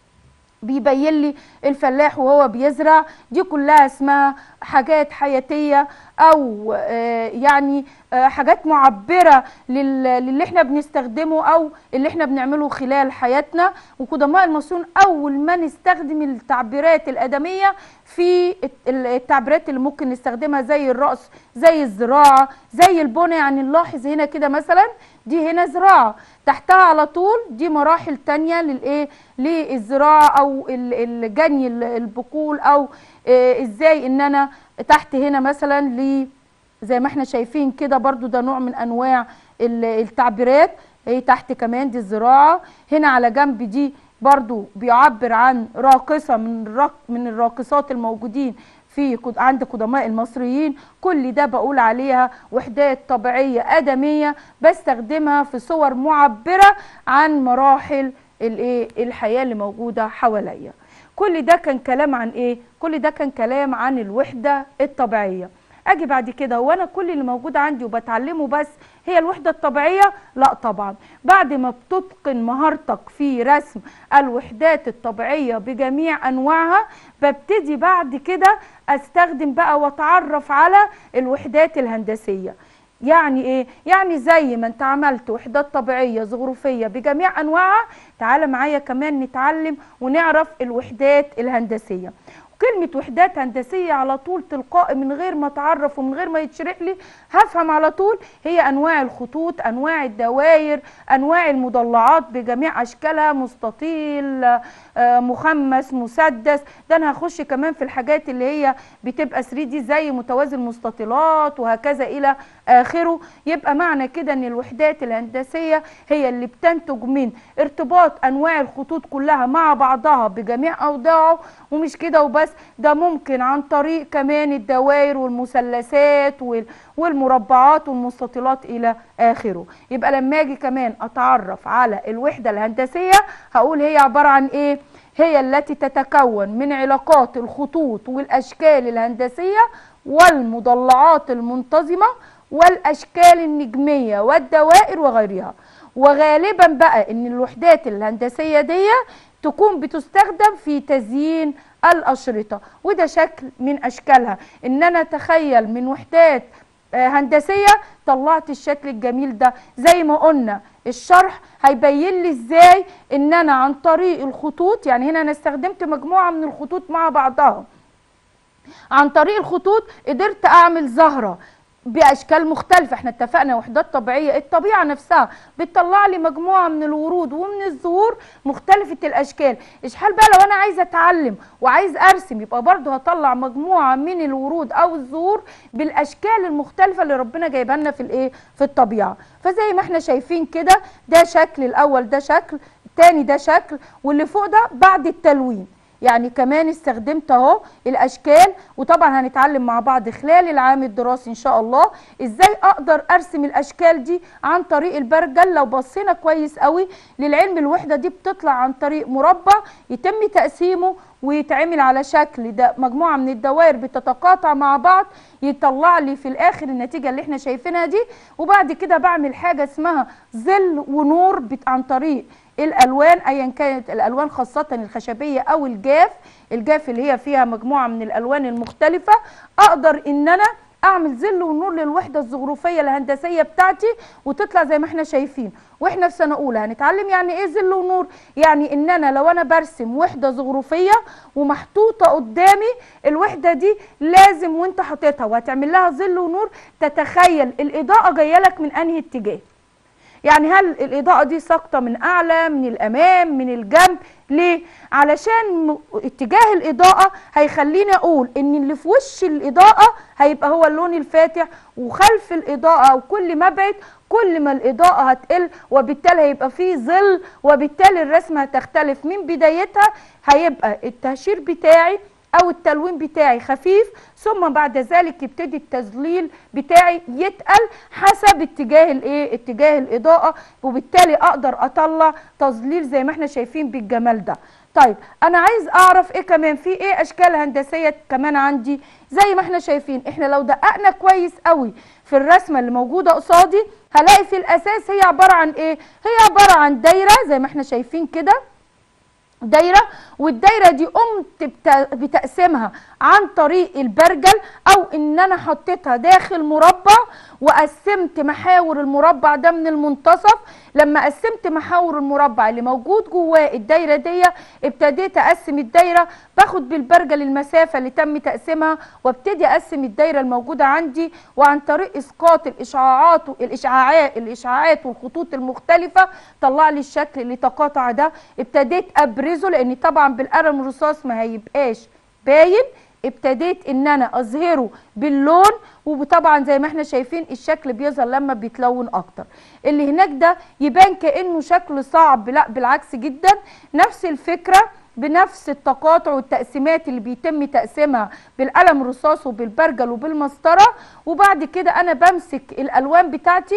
Speaker 1: بيبين لي الفلاح وهو بيزرع دي كلها اسمها حاجات حياتيه او يعني حاجات معبره للي احنا بنستخدمه او اللي احنا بنعمله خلال حياتنا وقدماء المصريين اول ما نستخدم التعبيرات الادميه في التعبيرات اللي ممكن نستخدمها زي الرأس زي الزراعه زي البنى يعني نلاحظ هنا كده مثلا دي هنا زراعه تحتها على طول دي مراحل تانية للايه للزراعه او الجني البقول او ازاي ان انا تحت هنا مثلا ل زي ما احنا شايفين كده برضو ده نوع من انواع التعبيرات هي تحت كمان دي الزراعه هنا على جنب دي برضو بيعبر عن راقصه من الراق من الراقصات الموجودين في عند قدماء المصريين كل ده بقول عليها وحدات طبيعيه ادميه بستخدمها في صور معبره عن مراحل الايه الحياه اللي موجوده حواليا كل ده كان كلام عن ايه كل ده كان كلام عن الوحده الطبيعيه اجي بعد كده هو انا كل اللي موجود عندي وبتعلمه بس هي الوحده الطبيعيه لا طبعا بعد ما بتتقن مهارتك في رسم الوحدات الطبيعيه بجميع انواعها ببتدي بعد كده استخدم بقى واتعرف على الوحدات الهندسيه يعني ايه يعني زي ما انت عملت وحدات طبيعيه زخرفيه بجميع انواعها تعال معايا كمان نتعلم ونعرف الوحدات الهندسيه كلمة وحدات هندسية على طول تلقائي من غير ما اتعرف ومن غير ما يتشرح لي هفهم على طول هي انواع الخطوط انواع الدوائر انواع المضلعات بجميع اشكالها مستطيل مخمس مسدس ده انا هخش كمان في الحاجات اللي هي بتبقى 3 دي زي متوازي المستطيلات وهكذا الى اخره يبقى معنى كده ان الوحدات الهندسيه هي اللي بتنتج من ارتباط انواع الخطوط كلها مع بعضها بجميع اوضاعه ومش كده وبس ده ممكن عن طريق كمان الدوائر والمثلثات والمربعات والمستطيلات الى اخره يبقى لما اجي كمان اتعرف على الوحده الهندسيه هقول هي عباره عن ايه هي التي تتكون من علاقات الخطوط والاشكال الهندسيه والمضلعات المنتظمه والاشكال النجميه والدوائر وغيرها وغالبا بقى ان الوحدات الهندسيه دي تكون بتستخدم في تزيين الاشرطه وده شكل من اشكالها ان انا اتخيل من وحدات آه، هندسيه طلعت الشكل الجميل ده زي ما قلنا الشرح هيبين لي ازاي ان انا عن طريق الخطوط يعني هنا انا استخدمت مجموعه من الخطوط مع بعضها عن طريق الخطوط قدرت اعمل زهره باشكال مختلفه احنا اتفقنا وحدات طبيعيه الطبيعه نفسها بتطلع لي مجموعه من الورود ومن الزهور مختلفه الاشكال اشحال بقى لو انا عايزه اتعلم وعايز ارسم يبقى برضه هطلع مجموعه من الورود او الزهور بالاشكال المختلفه اللي ربنا جايبها لنا في الايه في الطبيعه فزي ما احنا شايفين كده ده شكل الاول ده شكل التاني ده شكل واللي فوق ده بعد التلوين يعني كمان استخدمت اهو الاشكال وطبعا هنتعلم مع بعض خلال العام الدراسي ان شاء الله ازاي اقدر ارسم الاشكال دي عن طريق البرجل لو بصينا كويس قوي للعلم الوحده دي بتطلع عن طريق مربع يتم تقسيمه ويتعمل على شكل ده مجموعه من الدوائر بتتقاطع مع بعض يطلع لي في الاخر النتيجه اللي احنا شايفينها دي وبعد كده بعمل حاجه اسمها ظل ونور بت- عن طريق الالوان ايا كانت الالوان خاصه الخشبيه او الجاف الجاف اللي هي فيها مجموعه من الالوان المختلفه اقدر ان انا اعمل ظل ونور للوحده الزخرفيه الهندسيه بتاعتي وتطلع زي ما احنا شايفين واحنا في سنه اولى هنتعلم يعني ايه ظل ونور يعني ان انا لو انا برسم وحده زخرفيه ومحطوطه قدامي الوحده دي لازم وانت حاططها وهتعمل لها ظل ونور تتخيل الاضاءه جايه لك من انهي اتجاه يعني هل الإضاءة دي ساقطة من أعلى من الأمام من الجنب ليه؟ علشان م- اتجاه الإضاءة هيخليني أقول إن اللي في وش الإضاءة هيبقى هو اللون الفاتح وخلف الإضاءة أو كل ما أبعد كل ما الإضاءة هتقل وبالتالي هيبقى فيه ظل وبالتالي الرسمة هتختلف من بدايتها هيبقى التهشير بتاعي او التلوين بتاعي خفيف ثم بعد ذلك يبتدي التظليل بتاعي يتقل حسب اتجاه الايه اتجاه الاضاءه وبالتالي اقدر اطلع تظليل زي ما احنا شايفين بالجمال ده طيب انا عايز اعرف ايه كمان في ايه اشكال هندسيه كمان عندي زي ما احنا شايفين احنا لو دققنا كويس قوي في الرسمه اللي موجوده قصادي هلاقي في الاساس هي عباره عن ايه هي عباره عن دايره زي ما احنا شايفين كده دايره والدايره دي قمت بت- بتقسيمها عن طريق البرجل او ان انا حطيتها داخل مربع وقسمت محاور المربع ده من المنتصف لما قسمت محاور المربع اللي موجود جواه الدايره دي ابتديت اقسم الدايره باخد بالبرجل المسافه اللي تم تقسيمها وابتدي اقسم الدايره الموجوده عندي وعن طريق اسقاط الاشعاعات الاشعاعات الاشعاعات والخطوط المختلفه طلع لي الشكل اللي تقاطع ده ابتديت ابرزه لان طبعا بالقلم الرصاص ما هيبقاش باين ابتديت ان انا اظهره باللون وطبعا زي ما احنا شايفين الشكل بيظهر لما بيتلون اكتر اللي هناك ده يبان كانه شكل صعب لا بالعكس جدا نفس الفكره بنفس التقاطع والتقسيمات اللي بيتم تقسيمها بالقلم الرصاص وبالبرجل وبالمسطره وبعد كده انا بمسك الالوان بتاعتي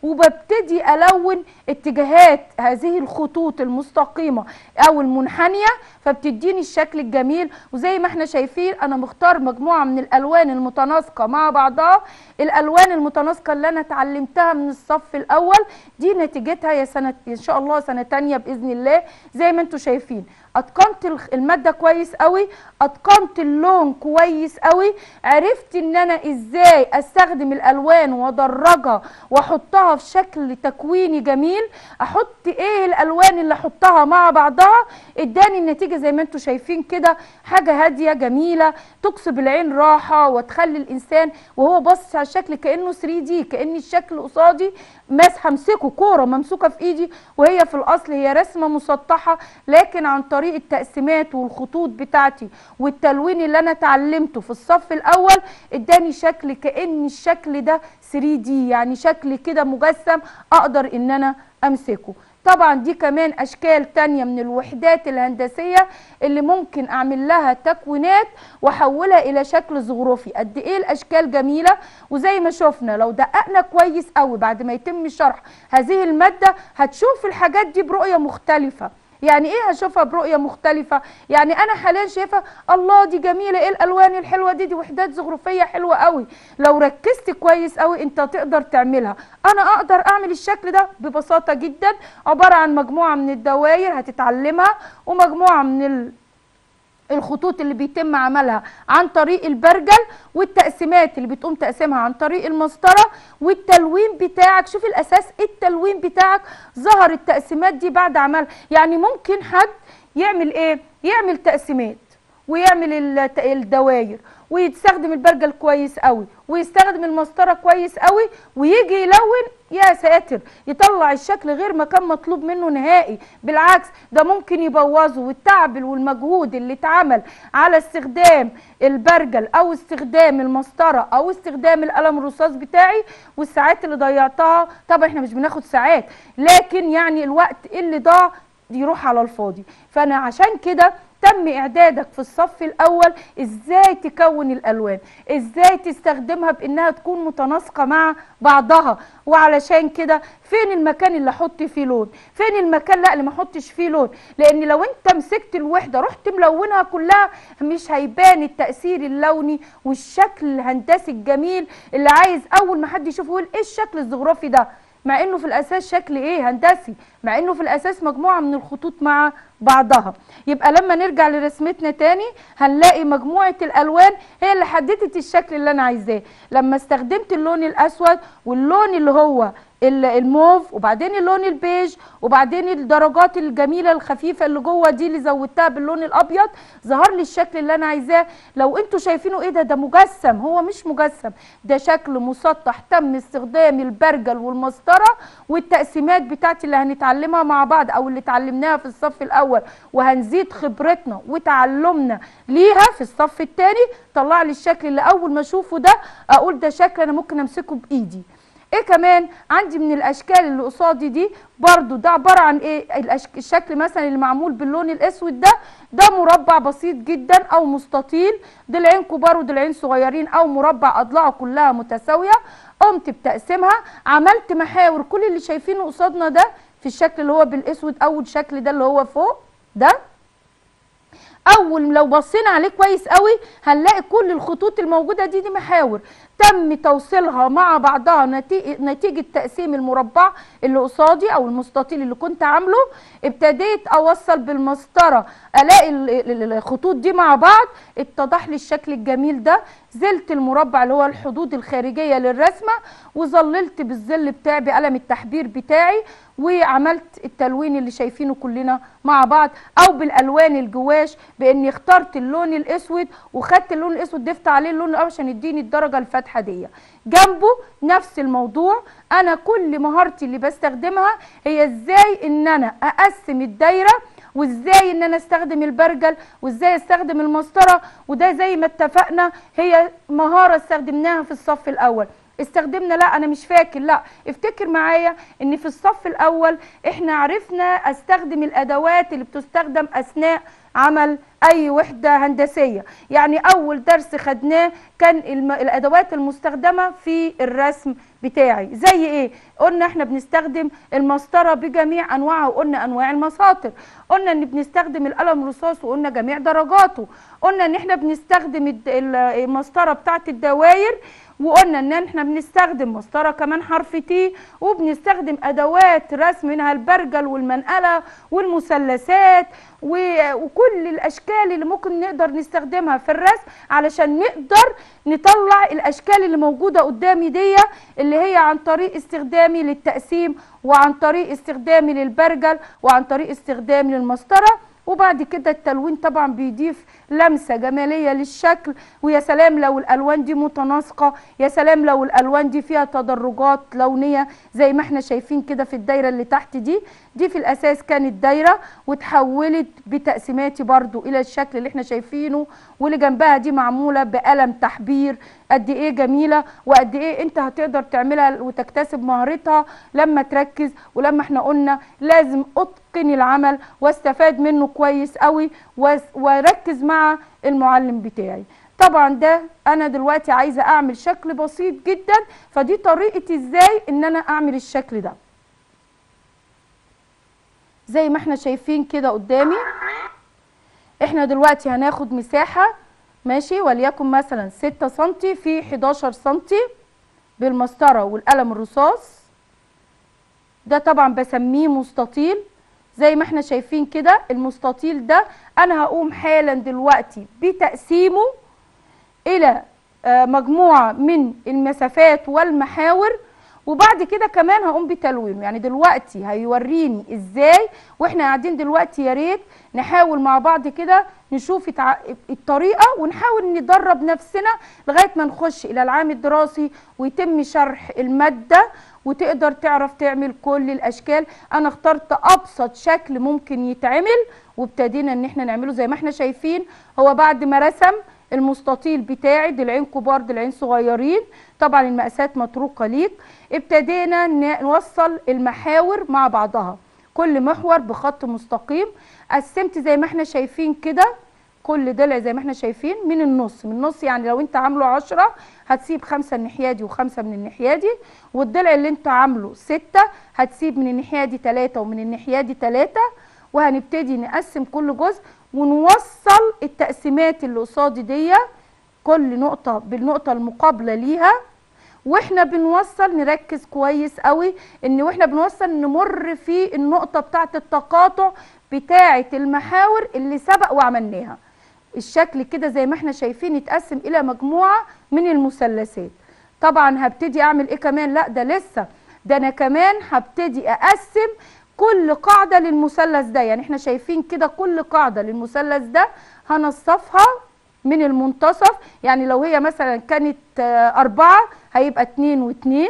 Speaker 1: وببتدي الون اتجاهات هذه الخطوط المستقيمه او المنحنيه فبتديني الشكل الجميل وزي ما احنا شايفين انا مختار مجموعه من الالوان المتناسقه مع بعضها الالوان المتناسقه اللي انا اتعلمتها من الصف الاول دي نتيجتها يا سنه ان شاء الله سنه تانية باذن الله زي ما انتم شايفين اتقنت الخ- الماده كويس قوي اتقنت اللون كويس قوي عرفت ان انا ازاي استخدم الالوان وادرجها واحطها في شكل تكويني جميل احط ايه الالوان اللي احطها مع بعضها اداني النتيجه زي ما انتم شايفين كده حاجه هاديه جميله تكسب العين راحه وتخلي الانسان وهو باصص على الشكل كانه 3 دي كان الشكل قصادي ماسحه امسكه كوره ممسوكه في ايدي وهي في الاصل هي رسمه مسطحه لكن عن طريق التقسيمات والخطوط بتاعتي والتلوين اللي انا اتعلمته في الصف الاول اداني شكل كان الشكل ده 3 دي يعني شكل كده مجسم اقدر ان انا امسكه طبعا دي كمان اشكال تانية من الوحدات الهندسية اللي ممكن اعمل لها تكوينات واحولها الى شكل زخرفي قد ايه الاشكال جميلة وزي ما شفنا لو دققنا كويس قوي بعد ما يتم شرح هذه المادة هتشوف الحاجات دي برؤية مختلفة يعني ايه هشوفها برؤيه مختلفه يعني انا حاليا شايفه الله دي جميله ايه الالوان الحلوه دي دي وحدات زخرفيه حلوه قوي لو ركزت كويس قوي انت تقدر تعملها انا اقدر اعمل الشكل ده ببساطه جدا عباره عن مجموعه من الدوائر هتتعلمها ومجموعه من ال الخطوط اللي بيتم عملها عن طريق البرجل والتقسيمات اللي بتقوم تقسيمها عن طريق المسطره والتلوين بتاعك شوف الاساس التلوين بتاعك ظهر التقسيمات دي بعد عمل يعني ممكن حد يعمل ايه يعمل تقسيمات ويعمل الت- الدواير ويستخدم البرجل كويس قوي ويستخدم المسطره كويس قوي ويجي يلون يا ساتر يطلع الشكل غير ما كان مطلوب منه نهائي بالعكس ده ممكن يبوظه والتعب والمجهود اللي اتعمل على استخدام البرجل او استخدام المسطره او استخدام القلم الرصاص بتاعي والساعات اللي ضيعتها طبعا احنا مش بناخد ساعات لكن يعني الوقت اللي ضاع يروح على الفاضي فانا عشان كده تم اعدادك في الصف الاول ازاي تكون الالوان ازاي تستخدمها بانها تكون متناسقه مع بعضها وعلشان كده فين المكان اللي احط فيه لون فين المكان لا اللي ما احطش فيه لون لان لو انت مسكت الوحده رحت ملونها كلها مش هيبان التاثير اللوني والشكل الهندسي الجميل اللي عايز اول ما حد يشوفه يقول ايه الشكل الزخرفي ده مع انه في الاساس شكل ايه هندسي مع انه في الاساس مجموعه من الخطوط مع بعضها يبقى لما نرجع لرسمتنا تاني هنلاقي مجموعه الالوان هي اللي حددت الشكل اللي انا عايزاه لما استخدمت اللون الاسود واللون اللي هو ال- الموف وبعدين اللون البيج وبعدين الدرجات الجميله الخفيفه اللي جوه دي اللي زودتها باللون الابيض ظهر لي الشكل اللي انا عايزاه لو انتوا شايفينه ايه ده ده مجسم هو مش مجسم ده شكل مسطح تم استخدام البرجل والمسطره والتقسيمات بتاعتي اللي هنتعلمها مع بعض او اللي اتعلمناها في الصف الاول وهنزيد خبرتنا وتعلمنا ليها في الصف الثاني طلع لي الشكل اللي اول ما اشوفه ده اقول ده شكل انا ممكن امسكه بايدي ايه كمان عندي من الاشكال اللي قصادي دي برضو ده عباره عن ايه الأشك... الشكل مثلا اللي معمول باللون الاسود ده ده مربع بسيط جدا او مستطيل ضلعين كبار وضلعين صغيرين او مربع اضلاعه كلها متساويه قمت بتقسيمها عملت محاور كل اللي شايفينه قصادنا ده في الشكل اللي هو بالاسود او الشكل ده اللي هو فوق ده اول لو بصينا عليه كويس قوي هنلاقي كل الخطوط الموجوده دي دي محاور تم توصيلها مع بعضها نتيجه نتيجه تقسيم المربع اللي قصادي او المستطيل اللي كنت عامله ابتديت اوصل بالمسطره الاقي ال- ال- الخطوط دي مع بعض اتضح لي الشكل الجميل ده زلت المربع اللي هو الحدود الخارجيه للرسمه وظللت بالظل بتاعي بقلم التحبير بتاعي وعملت التلوين اللي شايفينه كلنا مع بعض او بالالوان الجواش باني اخترت اللون الاسود وخدت اللون الاسود ضفت عليه اللون الابيض عشان يديني الدرجه الفاتحه دي جنبه نفس الموضوع انا كل مهارتي اللي بستخدمها هي ازاي ان انا اقسم الدايره وازاي ان انا استخدم البرجل وازاي استخدم المسطره وده زي ما اتفقنا هي مهاره استخدمناها في الصف الاول استخدمنا لا انا مش فاكر لا افتكر معايا ان في الصف الاول احنا عرفنا استخدم الادوات اللي بتستخدم اثناء عمل اي وحده هندسيه يعني اول درس خدناه كان الم... الادوات المستخدمه في الرسم بتاعي زي ايه قلنا احنا بنستخدم المسطره بجميع انواعها وقلنا انواع المساطر قلنا ان بنستخدم القلم الرصاص وقلنا جميع درجاته قلنا ان احنا بنستخدم الد- ال- المسطره بتاعه الدواير وقلنا ان احنا بنستخدم مسطره كمان حرف تي وبنستخدم ادوات رسم منها البرجل والمنقله والمثلثات و- وكل الاشكال اللي ممكن نقدر نستخدمها في الرسم علشان نقدر نطلع الاشكال اللي موجوده قدامي دي اللي هي عن طريق استخدامي للتقسيم وعن طريق استخدامي للبرجل وعن طريق استخدامي للمسطره وبعد كده التلوين طبعا بيضيف لمسه جماليه للشكل ويا سلام لو الالوان دي متناسقه يا سلام لو الالوان دي فيها تدرجات لونيه زي ما احنا شايفين كده في الدايره اللي تحت دي دي في الاساس كانت دايره وتحولت بتقسيماتي برضو الى الشكل اللي احنا شايفينه واللي جنبها دي معموله بقلم تحبير قد ايه جميله وقد ايه انت هتقدر تعملها وتكتسب مهارتها لما تركز ولما احنا قلنا لازم اتقن العمل واستفاد منه كويس قوي واس- واركز مع المعلم بتاعي طبعا ده انا دلوقتي عايزه اعمل شكل بسيط جدا فدي طريقتي ازاي ان انا اعمل الشكل ده زي ما احنا شايفين كده قدامي احنا دلوقتي هناخد مساحة ماشي وليكن مثلا 6 سنتي في 11 سنتي بالمسطرة والقلم الرصاص ده طبعا بسميه مستطيل زي ما احنا شايفين كده المستطيل ده انا هقوم حالا دلوقتي بتقسيمه الى آه، مجموعه من المسافات والمحاور وبعد كده كمان هقوم بتلوينه يعني دلوقتي هيوريني ازاي واحنا قاعدين دلوقتي يا ريت نحاول مع بعض كده نشوف التع- الطريقه ونحاول ندرب نفسنا لغايه ما نخش الى العام الدراسي ويتم شرح الماده وتقدر تعرف تعمل كل الاشكال انا اخترت ابسط شكل ممكن يتعمل وابتدينا ان احنا نعمله زي ما احنا شايفين هو بعد ما رسم المستطيل بتاعي ضلعين كبار ضلعين صغيرين طبعا المقاسات مطروقه ليك ابتدينا ن- نوصل المحاور مع بعضها كل محور بخط مستقيم قسمت زي ما احنا شايفين كده كل ضلع زي ما احنا شايفين من النص من النص يعني لو انت عامله عشرة هتسيب خمسة الناحية دي وخمسة من الناحية دي والضلع اللي انت عامله ستة هتسيب من الناحية دي تلاتة ومن الناحية دي تلاتة وهنبتدي نقسم كل جزء ونوصل التقسيمات اللي قصادي دي كل نقطة بالنقطة المقابلة ليها واحنا بنوصل نركز كويس قوي ان واحنا بنوصل نمر في النقطة بتاعة التقاطع بتاعة المحاور اللي سبق وعملناها الشكل كده زي ما احنا شايفين يتقسم الى مجموعة من المثلثات طبعا هبتدي اعمل ايه كمان لا ده لسه ده انا كمان هبتدي اقسم كل قاعدة للمثلث ده يعني احنا شايفين كده كل قاعدة للمثلث ده هنصفها من المنتصف يعني لو هي مثلا كانت آه، أربعة هيبقى اتنين واتنين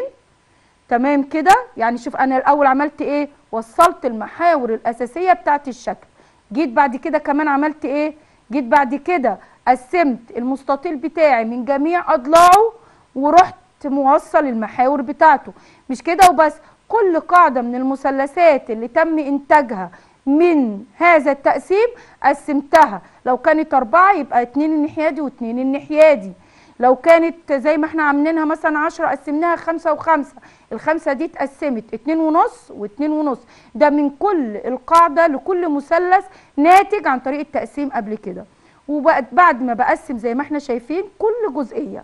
Speaker 1: تمام كده يعني شوف أنا الأول عملت إيه وصلت المحاور الأساسية بتاعت الشكل جيت بعد كده كمان عملت إيه جيت بعد كده قسمت المستطيل بتاعي من جميع أضلاعه ورحت موصل المحاور بتاعته مش كده وبس كل قاعدة من المثلثات اللي تم إنتاجها من هذا التقسيم قسمتها لو كانت أربعة يبقى اتنين الناحية دي واتنين الناحية دي لو كانت زي ما احنا عاملينها مثلا عشرة قسمناها خمسة وخمسة الخمسة دي اتقسمت اتنين ونص واتنين ونص ده من كل القاعدة لكل مثلث ناتج عن طريق التقسيم قبل كده وبعد بعد ما بقسم زي ما احنا شايفين كل جزئية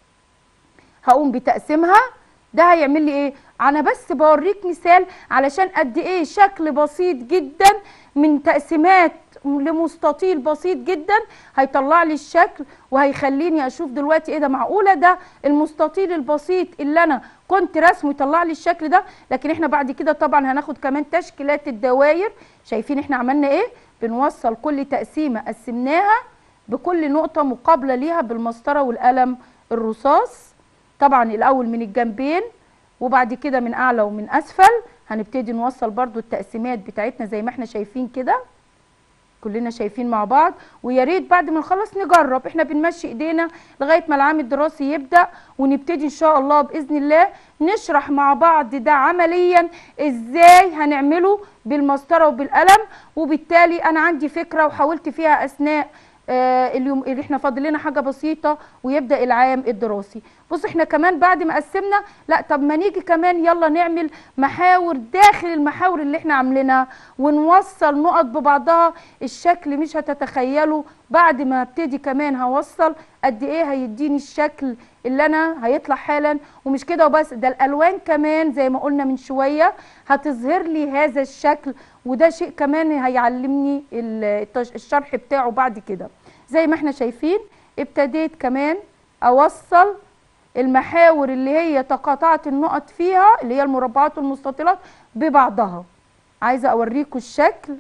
Speaker 1: هقوم بتقسيمها ده هيعمل لي ايه انا بس بوريك مثال علشان قد ايه شكل بسيط جدا من تقسيمات لمستطيل بسيط جدا هيطلع لي الشكل وهيخليني اشوف دلوقتي ايه ده معقوله ده المستطيل البسيط اللي انا كنت رسمه يطلع لي الشكل ده لكن احنا بعد كده طبعا هناخد كمان تشكيلات الدوائر شايفين احنا عملنا ايه بنوصل كل تقسيمه قسمناها بكل نقطه مقابله ليها بالمسطره والقلم الرصاص طبعا الاول من الجنبين وبعد كده من اعلى ومن اسفل هنبتدي نوصل برضو التقسيمات بتاعتنا زي ما احنا شايفين كده كلنا شايفين مع بعض ويا ريت بعد ما نخلص نجرب احنا بنمشي ايدينا لغايه ما العام الدراسي يبدا ونبتدي ان شاء الله باذن الله نشرح مع بعض ده عمليا ازاي هنعمله بالمسطره وبالقلم وبالتالي انا عندي فكره وحاولت فيها اثناء آه اليوم اللي احنا فاضل لنا حاجه بسيطه ويبدا العام الدراسي بص احنا كمان بعد ما قسمنا لا طب ما نيجي كمان يلا نعمل محاور داخل المحاور اللي احنا عاملينها ونوصل نقط ببعضها الشكل مش هتتخيله بعد ما ابتدي كمان هوصل قد ايه هيديني الشكل اللي انا هيطلع حالا ومش كده وبس ده الالوان كمان زي ما قلنا من شويه هتظهر لي هذا الشكل وده شيء كمان هيعلمني التش- الشرح بتاعه بعد كده زي ما احنا شايفين ابتديت كمان اوصل المحاور اللي هي تقاطعت النقط فيها اللي هي المربعات والمستطيلات ببعضها عايزه اوريكم الشكل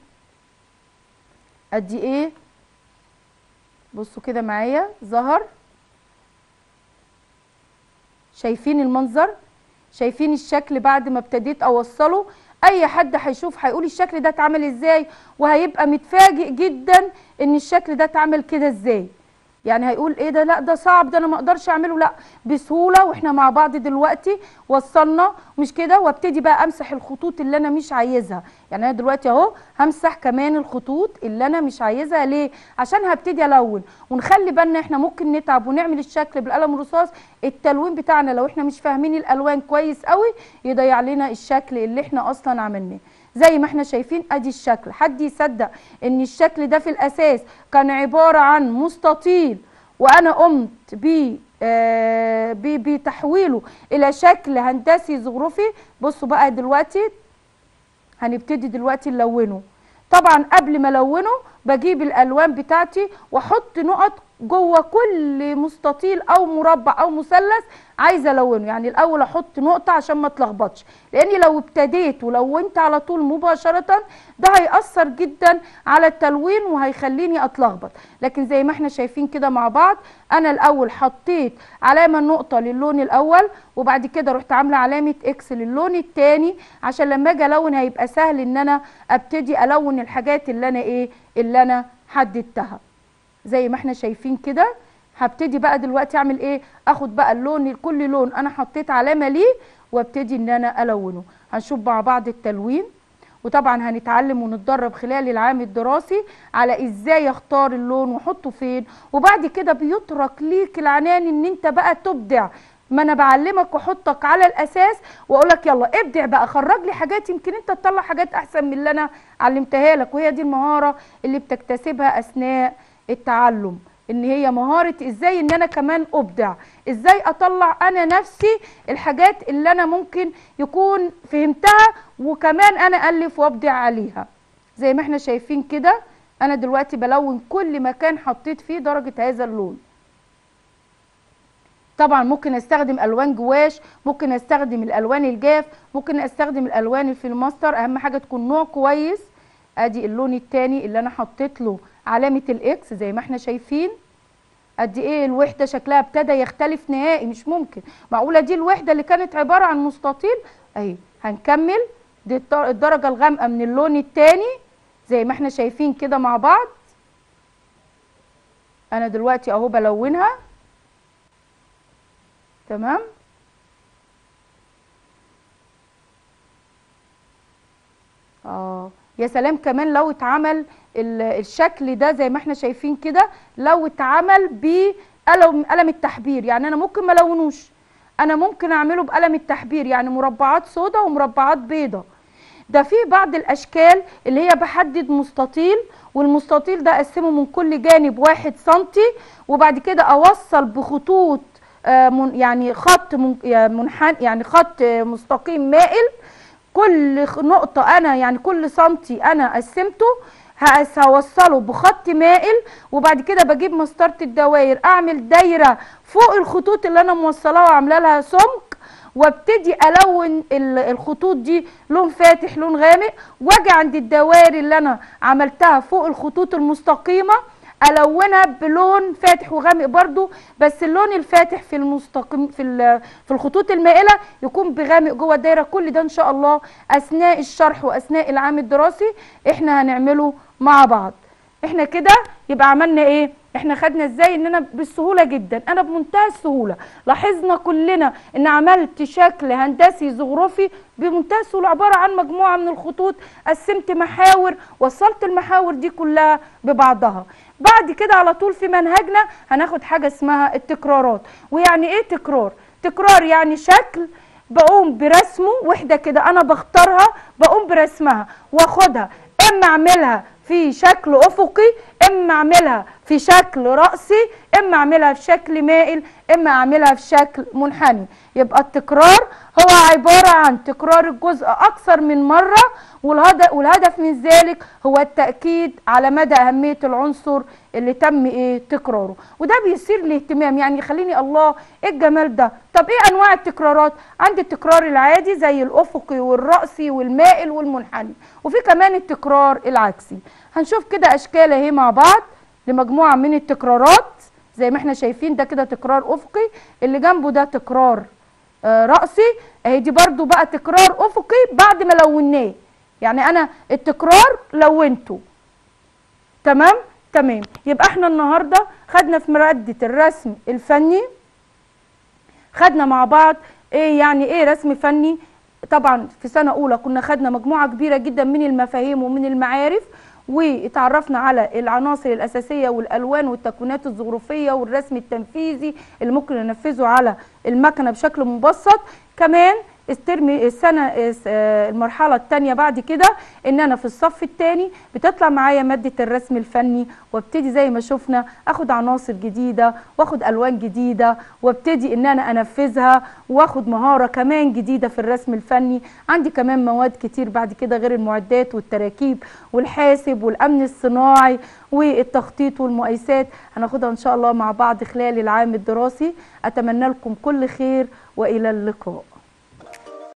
Speaker 1: قد ايه بصوا كده معايا ظهر شايفين المنظر شايفين الشكل بعد ما ابتديت اوصله اي حد هيشوف هيقول الشكل ده اتعمل ازاي وهيبقى متفاجئ جدا ان الشكل ده اتعمل كده ازاي يعني هيقول ايه ده لا ده صعب ده انا ما اقدرش اعمله لا بسهوله واحنا مع بعض دلوقتي وصلنا مش كده وابتدي بقى امسح الخطوط اللي انا مش عايزها يعني انا دلوقتي اهو همسح كمان الخطوط اللي انا مش عايزها ليه عشان هبتدي الون ونخلي بالنا احنا ممكن نتعب ونعمل الشكل بالقلم الرصاص التلوين بتاعنا لو احنا مش فاهمين الالوان كويس قوي يضيع لنا الشكل اللي احنا اصلا عملناه زي ما احنا شايفين ادي الشكل حد يصدق ان الشكل ده في الاساس كان عبارة عن مستطيل وانا قمت ب آه، ب- بتحويله الى شكل هندسي زخرفي بصوا بقى دلوقتي هنبتدي دلوقتي نلونه طبعا قبل ما الونه بجيب الالوان بتاعتي واحط نقط جوه كل مستطيل او مربع او مثلث عايزه الونه يعني الاول احط نقطه عشان ما اتلخبطش لاني لو ابتديت ولونت على طول مباشره ده هيأثر جدا على التلوين وهيخليني اتلخبط لكن زي ما احنا شايفين كده مع بعض انا الاول حطيت علامه نقطه للون الاول وبعد كده رحت عامله علامه اكس للون الثاني عشان لما اجي الون هيبقى سهل ان انا ابتدي الون الحاجات اللي انا ايه اللي انا حددتها زي ما احنا شايفين كده هبتدي بقى دلوقتي اعمل ايه اخد بقى اللون كل لون انا حطيت علامه ليه وابتدي ان انا الونه هنشوف مع بعض التلوين وطبعا هنتعلم ونتدرب خلال العام الدراسي على ازاي اختار اللون واحطه فين وبعد كده بيترك ليك العنان ان انت بقى تبدع ما انا بعلمك واحطك على الاساس واقول لك يلا ابدع بقى خرج لي حاجات يمكن انت تطلع حاجات احسن من اللي انا علمتها لك وهي دي المهاره اللي بتكتسبها اثناء التعلم ان هي مهاره ازاي ان انا كمان ابدع ازاي اطلع انا نفسي الحاجات اللي انا ممكن يكون فهمتها وكمان انا الف وابدع عليها زي ما احنا شايفين كده انا دلوقتي بلون كل مكان حطيت فيه درجه هذا اللون طبعا ممكن استخدم الوان جواش ممكن استخدم الالوان الجاف ممكن استخدم الالوان الفلماستر اهم حاجه تكون نوع كويس ادي اللون التاني اللي انا حطيت له علامه الاكس زي ما احنا شايفين قد ايه الوحده شكلها ابتدى يختلف نهائي مش ممكن معقوله دي الوحده اللي كانت عباره عن مستطيل اهي هنكمل دي الدرجه الغامقه من اللون التاني زي ما احنا شايفين كده مع بعض انا دلوقتي اهو بلونها تمام اه يا سلام كمان لو اتعمل الشكل ده زي ما احنا شايفين كده لو اتعمل بقلم قلم التحبير يعني انا ممكن ما لونوش انا ممكن اعمله بقلم التحبير يعني مربعات سودا ومربعات بيضة ده في بعض الاشكال اللي هي بحدد مستطيل والمستطيل ده اقسمه من كل جانب واحد سنتي وبعد كده اوصل بخطوط يعني خط منحن يعني خط مستقيم مائل كل نقطة أنا يعني كل سنتي أنا قسمته هوصله بخط مائل وبعد كده بجيب مسطرة الدوائر أعمل دايرة فوق الخطوط اللي أنا موصلاها وعاملة لها سمك وابتدي الون الخطوط دي لون فاتح لون غامق واجي عند الدوائر اللي انا عملتها فوق الخطوط المستقيمه الونها بلون فاتح وغامق برضو بس اللون الفاتح في المستقيم في في الخطوط المائله يكون بغامق جوه الدايره كل ده ان شاء الله اثناء الشرح واثناء العام الدراسي احنا هنعمله مع بعض احنا كده يبقى عملنا ايه احنا خدنا ازاي ان انا بالسهوله جدا انا بمنتهى السهوله لاحظنا كلنا ان عملت شكل هندسي زخرفي بمنتهى السهوله عباره عن مجموعه من الخطوط قسمت محاور وصلت المحاور دي كلها ببعضها بعد كده على طول في منهجنا هناخد حاجه اسمها التكرارات ويعني ايه تكرار تكرار يعني شكل بقوم برسمه وحده كده انا بختارها بقوم برسمها واخدها اما اعملها في شكل افقي اما اعملها في شكل راسي اما اعملها في شكل مائل اما اعملها في شكل منحني يبقى التكرار هو عباره عن تكرار الجزء اكثر من مره والهدف من ذلك هو التاكيد على مدى اهميه العنصر اللي تم ايه تكراره وده بيثير الاهتمام يعني يخليني الله ايه الجمال ده طب ايه انواع التكرارات عندي التكرار العادي زي الافقي والراسي والمائل والمنحني وفي كمان التكرار العكسي هنشوف كده اشكال اهي مع بعض لمجموعه من التكرارات زي ما احنا شايفين ده كده تكرار افقي اللي جنبه ده تكرار آه راسي اهي دي برده بقى تكرار افقي بعد ما لوناه يعني انا التكرار لونته تمام تمام يبقى احنا النهارده خدنا في ماده الرسم الفني خدنا مع بعض ايه يعني ايه رسم فني طبعا في سنه اولى كنا خدنا مجموعه كبيره جدا من المفاهيم ومن المعارف واتعرفنا على العناصر الاساسيه والالوان والتكوينات الزخرفيه والرسم التنفيذي اللي ممكن ننفذه على المكنه بشكل مبسط كمان الترم السنه آه، المرحله الثانيه بعد كده ان انا في الصف الثاني بتطلع معايا ماده الرسم الفني وابتدي زي ما شفنا اخد عناصر جديده واخد الوان جديده وابتدي ان انا انفذها واخد مهاره كمان جديده في الرسم الفني عندي كمان مواد كتير بعد كده غير المعدات والتراكيب والحاسب والامن الصناعي والتخطيط والمقايسات هناخدها ان شاء الله مع بعض خلال العام الدراسي اتمنى لكم كل خير والى اللقاء